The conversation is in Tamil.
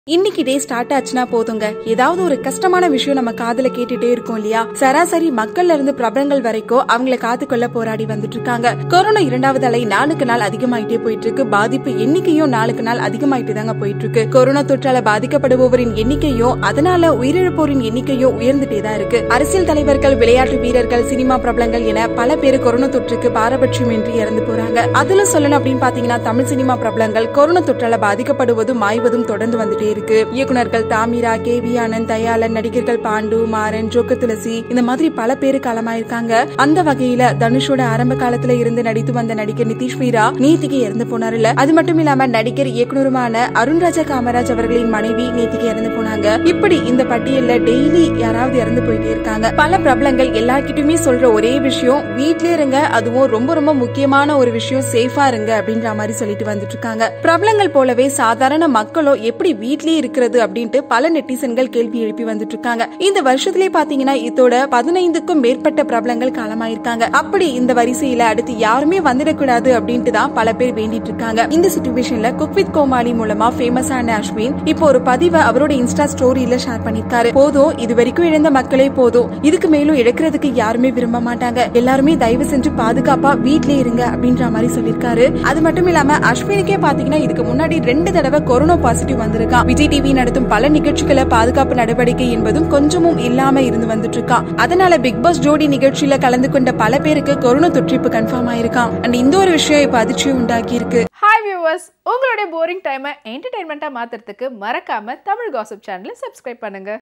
இன்னைக்கு டே ஸ்டார்ட் ஆச்சுன்னா போதுங்க ஏதாவது ஒரு கஷ்டமான விஷயம் நம்ம காதுல கேட்டுட்டே இருக்கோம் இல்லையா சராசரி மக்கள்ல இருந்து பிரபலங்கள் வரைக்கும் அவங்கள காத்துக்கொள்ள போராடி வந்துட்டு இருக்காங்க கொரோனா இரண்டாவது அலை நாளுக்கு நாள் அதிகமாயிட்டே போயிட்டு இருக்கு பாதிப்பு எண்ணிக்கையும் நாளுக்கு நாள் அதிகமாயிட்டு தாங்க போயிட்டு இருக்கு கொரோனா தொற்றால பாதிக்கப்படுபவரின் எண்ணிக்கையும் அதனால உயிரிழப்போரின் எண்ணிக்கையும் உயர்ந்துட்டே தான் இருக்கு அரசியல் தலைவர்கள் விளையாட்டு வீரர்கள் சினிமா பிரபலங்கள் என பல பேர் கொரோனா தொற்றுக்கு பாரபட்சமின்றி இறந்து போறாங்க அதுல சொல்லணும் அப்படின்னு பாத்தீங்கன்னா தமிழ் சினிமா பிரபலங்கள் கொரோனா தொற்றால பாதிக்கப்படுவதும் மாய்வதும் தொடர்ந்து வந்துட்டே இருக்கு இயக்குனர்கள் தாமிரா கே வி ஆனந்த் தயாளன் நடிகர்கள் பாண்டு மாறன் ஜோக்க துளசி இந்த மாதிரி பல பேரு காலமாயிருக்காங்க அந்த வகையில தனுஷோட ஆரம்ப காலத்துல இருந்து நடித்து வந்த நடிகர் நிதிஷ் மீரா நேத்திக்கு இறந்து போனாருல்ல அது மட்டும் இல்லாம நடிகர் இயக்குனருமான அருண்ராஜா காமராஜ் அவர்களின் மனைவி நேத்திக்கு இறந்து போனாங்க இப்படி இந்த பட்டியல்ல டெய்லி யாராவது இறந்து போயிட்டே இருக்காங்க பல பிரபலங்கள் எல்லார்கிட்டயுமே சொல்ற ஒரே விஷயம் வீட்லயே இருங்க அதுவும் ரொம்ப ரொம்ப முக்கியமான ஒரு விஷயம் சேஃபா இருங்க அப்படின்ற மாதிரி சொல்லிட்டு வந்துட்டு இருக்காங்க பிரபலங்கள் போலவே சாதாரண மக்களும் எப்படி வீட்லயே இருக்கிறது அப்படின்ட்டு பல நெட்டிசன்கள் கேள்வி எழுப்பி வந்துட்டு இருக்காங்க இந்த வருஷத்திலே பாத்தீங்கன்னா இதோட பதினைந்துக்கும் மேற்பட்ட பிரபலங்கள் காலமாயிருக்காங்க அப்படி இந்த வரிசையில அடுத்து யாருமே வந்துடக்கூடாது அப்படின்ட்டு தான் பல பேர் வேண்டிட்டு இருக்காங்க இந்த சுச்சுவேஷன்ல குக் வித் கோமாளி மூலமா ஃபேமஸ் ஆன அஸ்வின் இப்போ ஒரு பதிவை அவரோட இன்ஸ்டா ஸ்டோரியில ஷேர் பண்ணிருக்காரு போதும் இது வரைக்கும் இழந்த மக்களே போதும் இதுக்கு மேலும் இழக்கிறதுக்கு யாருமே விரும்ப மாட்டாங்க எல்லாருமே தயவு செஞ்சு பாதுகாப்பா வீட்லயே இருங்க அப்படின்ற மாதிரி சொல்லிருக்காரு அது மட்டும் இல்லாம அஸ்வினுக்கே பாத்தீங்கன்னா இதுக்கு முன்னாடி ரெண்டு தடவை கொரோனா பாசிட்டிவ் வந்திருக்கான் விஜய் டிவி நடத்தும் பல நிகழ்ச்சிகளை பாதுகாப்பு நடவடிக்கை என்பதும் கொஞ்சமும் இல்லாம இருந்து வந்துட்டு இருக்கான் அதனால பிக் பாஸ் ஜோடி நிகழ்ச்சியில கலந்து கொண்ட பல பேருக்கு கொரோனா தொற்று இப்ப கன்ஃபார்ம் ஆயிருக்கான் அண்ட் இந்த ஒரு விஷயம் இப்ப அதிர்ச்சியை உண்டாக்கி இருக்கு ஹாய் வியூவர்ஸ் உங்களுடைய போரிங் டைமை என்டர்டைன்மெண்ட்டாக மாற்றுறதுக்கு மறக்காம தமிழ் காசிப் சேனலை சப்ஸ்கிரைப் பண்ணுங்க